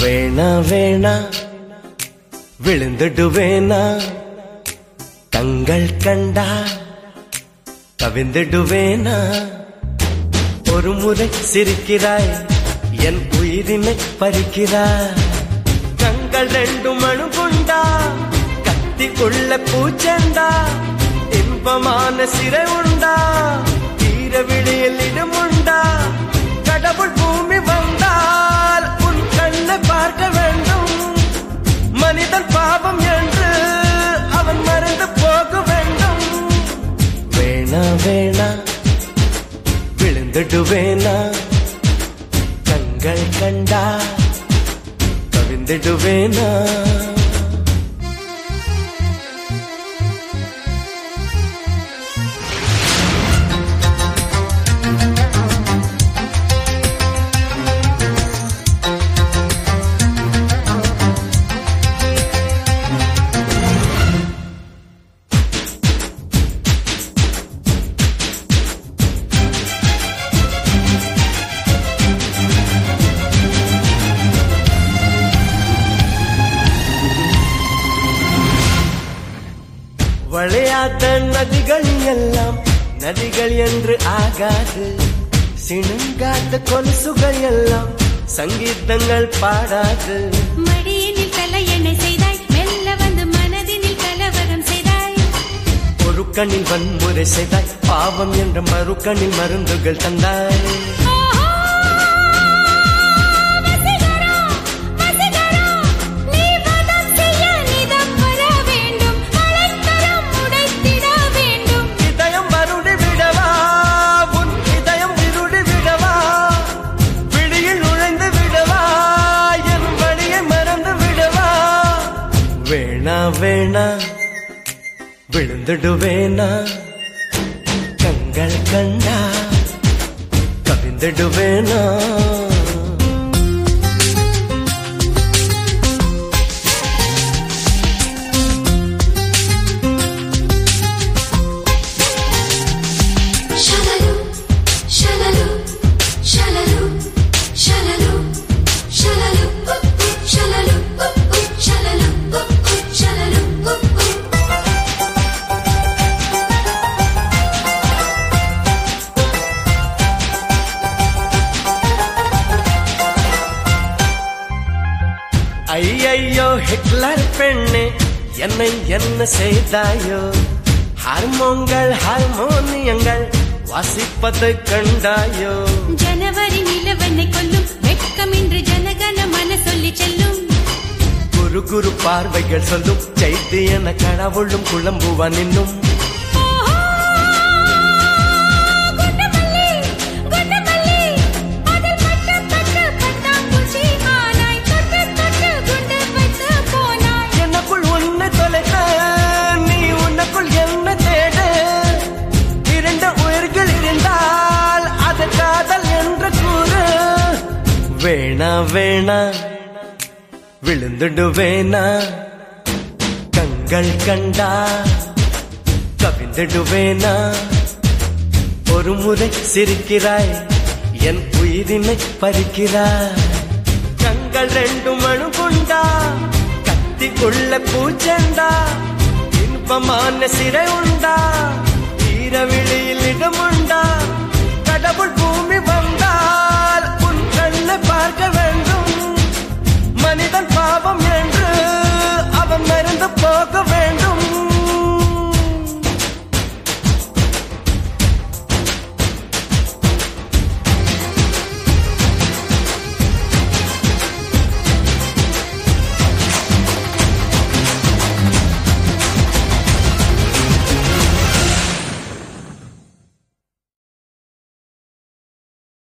வேணா வேணா விழுந்துடுவேனா கங்கள் கண்டா கவிந்துடுவேனா ஒரு முறை சிரிக்கிறாய் என் உயிரினை பறிக்கிறாய் கங்கள் ரெண்டு மணு கொண்டா கத்தி உள்ள பூச்செண்டா இன்பமான சிறை உண்டா தீர விழியில் இடமுண்டா கடவுள் பூமி வந்தால் உன் கண்ணை பார்க்க வேண்டும் மனிதன் பாவம் என்று அவன் மறந்து போக வேண்டும் வேணா வேணா விழுந்துடுவேனா கண்கள் கண்டா கவிந்துடுவேனா வளையாத நதிகள் எல்லாம் நதிகள் என்று ஆகாது சிணுங்காத கொலுசுகள் எல்லாம் சங்கீதங்கள் பாடாது மடியினில் தலையணை செய்தாய் மெல்ல வந்து மனதினில் கலவரம் செய்தாய் ஒரு கண்ணில் வன்முறை செய்தாய் பாவம் என்ற மறு கண்ணில் மருந்துகள் தந்தாய் ஆஹா! வசீகரா, வசீகரா, நீ வதம் செய்ய நிதம் வர வேண்டும். மலைக்கரம் உடைத்திட வேண்டும். இதயம் வருடி விடவா உன் இதயம் இருடி விடவா விழியில் நுழைந்து விடவா என் வழியை மறந்து விடவா வேணா வேணா விழுந்துடுவேனா கண்கள் கண்டா கவிந்துடுவேனா Shalaloom, shalaloom, shalaloom, shalaloom, shalaloom, oop, oop, shalaloom, oop, oop, shalaloom, oop, oop, shalaloom, oop, oop. ஐயையோ ஹிட்லர் பெண்ணே என்னை என்ன செய்தாயோ ஹார்மோன்கள் ஹார்மோனியங்கள் வாசிப்பது கண்டாயோ ஜனவரி நிலவனை கொல்லும் வெட்கம் இன்று ஜனகன மன சொல்லி செல்லும் குரு குரு பார்வைகள் சொல்லும் செய்தி என கடவுளும் குழம்புவான் இன்னும் ஆஹா! குண்டுமல்லி, குண்டுமல்லி, அதில் பட்டு பட்டு பட்டாம்பூச்சி ஆனாய். தொட்டு தொட்டு குண்டு வைத்து போனாய். எனக்குள் உன்னை தொலைக்க நீ உனக்குள் என்ன தேட இரண்டு உயிர்கள் இருந்தால் அது காதல் என்று கூறு வேணா வேணா விழுந்துடுவேனா கண்கள் கண்டா கவிந்துடுவேனா ஒரு முறை சிரிக்கிறாய் என் உயிரினை பறிக்கிறாய் கண்கள் ரெண்டு மணு கொண்டா கத்தி உள்ள பூச்செண்டா இன்பமான சிறை உண்டா ஈரவிழியில் இடம்